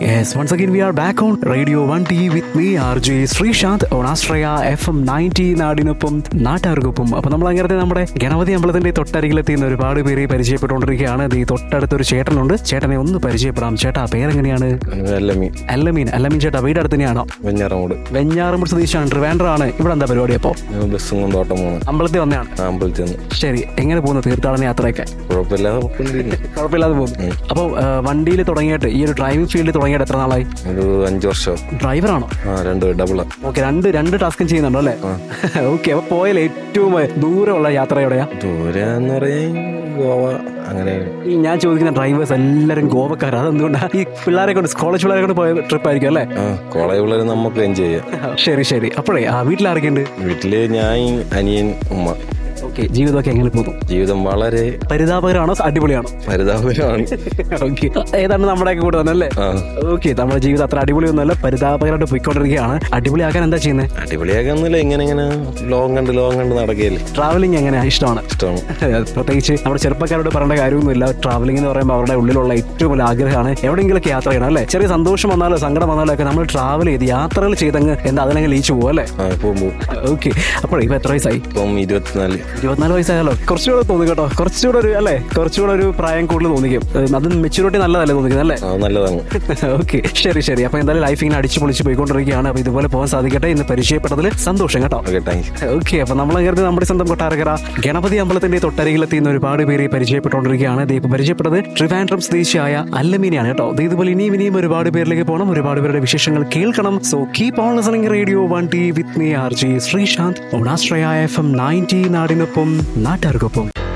Yes, once again we are back on Radio 1T with me, RJ Sreesanth on Astraya FM 90 നാടിനൊപ്പം നാട്ടുകാർക്കൊപ്പം അപ്പൊ നമ്മൾ അങ്ങനത്തെ നമ്മുടെ ഗണപതി അമ്പലത്തിന്റെ തൊട്ടരികിലെത്തിയുന്ന ഒരുപാട് പേരെ പരിചയപ്പെട്ടുകൊണ്ടിരിക്കുകയാണ് ഇത് ഈ തൊട്ടടുത്തൊരു ചേട്ടനുണ്ട് ചേട്ടനെ ഒന്ന് പരിചയപ്പെടാം ചേട്ടാ പേരെങ്ങനെയാണ് അല്ലമീൻ അല്ലമീൻ അല്ലമീൻ ചേട്ടാ വീട് അടുത്ത് തന്നെയാണോ വെഞ്ഞാറമൂട് വെഞ്ഞാറമ്പൂർ സ്വദേശാണ് ട്രിവാൻഡ്രാണ് ഇവിടെ എന്താ പരിപാടി അപ്പോ ബസ്സും കൊണ്ട് ഓട്ടം പോകണം അമ്പലത്തിൽ വന്നതാണ് അമ്പലത്തിൽ നിന്ന് ശരി എങ്ങനെ പോകുന്നു തീർത്ഥാടന യാത്രയൊക്കെ കുഴപ്പമില്ലാതെ പോയിക്കൊണ്ടിരുന്നു. കുഴപ്പമില്ലാതെ പോകുന്നു അപ്പോൾ വണ്ടിയിൽ തുടങ്ങിയിട്ട് ഈ ഒരു ഡ്രൈവിംഗ് ഫീൽഡിൽ തുടങ്ങിയിട്ട് എത്ര നാളായി ഒരു അഞ്ച് വർഷം ഡ്രൈവറാണോ ആ രണ്ട് ഡബിളാ ഓക്കെ രണ്ട് രണ്ട് ടാസ്കും ചെയ്യുന്നുണ്ടോ അല്ലേ ഓക്കെ അപ്പൊ പോയാൽ ഏറ്റവും ദൂരമുള്ള യാത്ര എവിടെയാ ദൂരെ എന്ന് പറയാൻ ഗോവ അങ്ങനെ ഈ ഞാൻ ചോദിക്കുന്ന ഡ്രൈവേഴ്സ് എല്ലാവരും ഗോവക്കാരാ അതെന്തുകൊണ്ടാ ഈ പിള്ളേരെ കൊണ്ട് കോളേജ് പിള്ളേരെ കൊണ്ട് പോയ ട്രിപ്പ് ആയിരിക്കും അല്ലേ ആ കോളേജ് പിള്ളേർ നമുക്ക് എൻജോയ് ചെയ്യാം ശരി ശരി അപ്പോഴേ ആ വീട്ടിൽ ആരൊക്കെയുണ്ട് വീട്ടില് ഞാൻ അനിയൻ ഉമ്മ ഓക്കെ ജീവിതമൊക്കെ എങ്ങനെ പോകുന്നു ജീവിതം വളരെ പരിതാപകരമാണോ അടിപൊളിയാണോ പരിതാപകരമാണ് ഓക്കെ ഏതാണ്ട് നമ്മുടെ കൂടെ തന്നെ അല്ലേ ആ ഓക്കെ നമ്മുടെ ജീവിതം അത്ര അടിപൊളിയൊന്നുമല്ല പരിതാപകരമായിട്ട് പോയിക്കൊണ്ടിരിക്കുകയാണ് അടിപൊളിയാക്കാൻ എന്താ ചെയ്യുന്നത് അടിപൊളിയാക്കൊന്നുമില്ല ഇങ്ങനെ ഇങ്ങനെ ലോങ് കണ്ട് ലോങ് കണ്ട് നടക്കുകയല്ലേ ട്രാവലിംഗ് എങ്ങനെയാ ഇഷ്ടമാണ് ഇഷ്ടമാണ് പ്രത്യേകിച്ച് നമ്മുടെ ചെറുപ്പക്കാരോട് പറയേണ്ട കാര്യമൊന്നുമില്ല ട്രാവലിംഗ് എന്ന് പറയുമ്പോൾ അവരുടെ ഉള്ളിലുള്ള ഏറ്റവും വലിയ ആഗ്രഹമാണ് എവിടെയെങ്കിലൊക്കെ യാത്ര ചെയ്യണം അല്ലേ ചെറിയ സന്തോഷം വന്നാലോ സങ്കടം വന്നാലോ ഒക്കെ നമ്മൾ ട്രാവൽ ചെയ്ത് യാത്രകൾ ചെയ്തങ്ങ് എന്താ അതിനങ്ങ് ലീച്ചു പോകും അല്ലേ ആ പോകുമ്പോൾ ഓക്കെ അപ്പോൾ ഇപ്പൊ എത്ര വയസ്സായി ഇപ്പം ഇരുപത്തിനാല് ഇരുപത്തിനാല് വയസ്സായാലോ കുറച്ചുകൂടെ തോന്നി കേട്ടോ കുറച്ചുകൂടെ ഒരു അല്ലേ കുറച്ചുകൂടെ ഒരു പ്രായം കൂടുതൽ തോന്നിക്കും ഏഹ് അത് മെച്ചൂരിറ്റി നല്ലതല്ലേ തോന്നിക്കുന്നത് അല്ലേ ആ നല്ലതാണ് ഓക്കെ ശരി ശരി അപ്പൊ എന്തായാലും ലൈഫ് ഇങ്ങനെ അടിച്ചു പൊളിച്ച് പോയിക്കൊണ്ടിരിക്കുകയാണ് അപ്പൊ ഇതുപോലെ പോകാൻ സാധിക്കട്ടെ ഇന്ന് പരിചയപ്പെട്ടതിൽ സന്തോഷം കേട്ടോ ഓക്കെ താങ്ക് യു ഓക്കെ അപ്പൊ നമ്മൾ കരുതി നമ്മുടെ സ്വന്തം കൊട്ടാരക്കര ഗണപതി അമ്പലത്തിന്റെ തൊട്ടരികിലെത്തിയുന്ന ഒരുപാട് പേര് പരിചയപ്പെട്ടുകൊണ്ടിരിക്കുകയാണ് ദേ ഇപ്പൊ പരിചയപ്പെട്ടത് ട്രിവാൻഡ്രം സ്വദേശിയായ അല്ലമീനെയാണ് കേട്ടോ ദേ ഇതുപോലെ ഇനിയും ഇനിയും ഒരുപാട് പേരിലേക്ക് പോകണം ഒരുപാട് പേരുടെ വിശേഷങ്ങൾ കേൾക്കണം so keep on listening radio one T with me R G Sreesanth ഓണാശ്രയ എഫ് എം നയൻറ്റി നാടിനൊപ്പം നാട്ടുകാർക്കൊപ്പം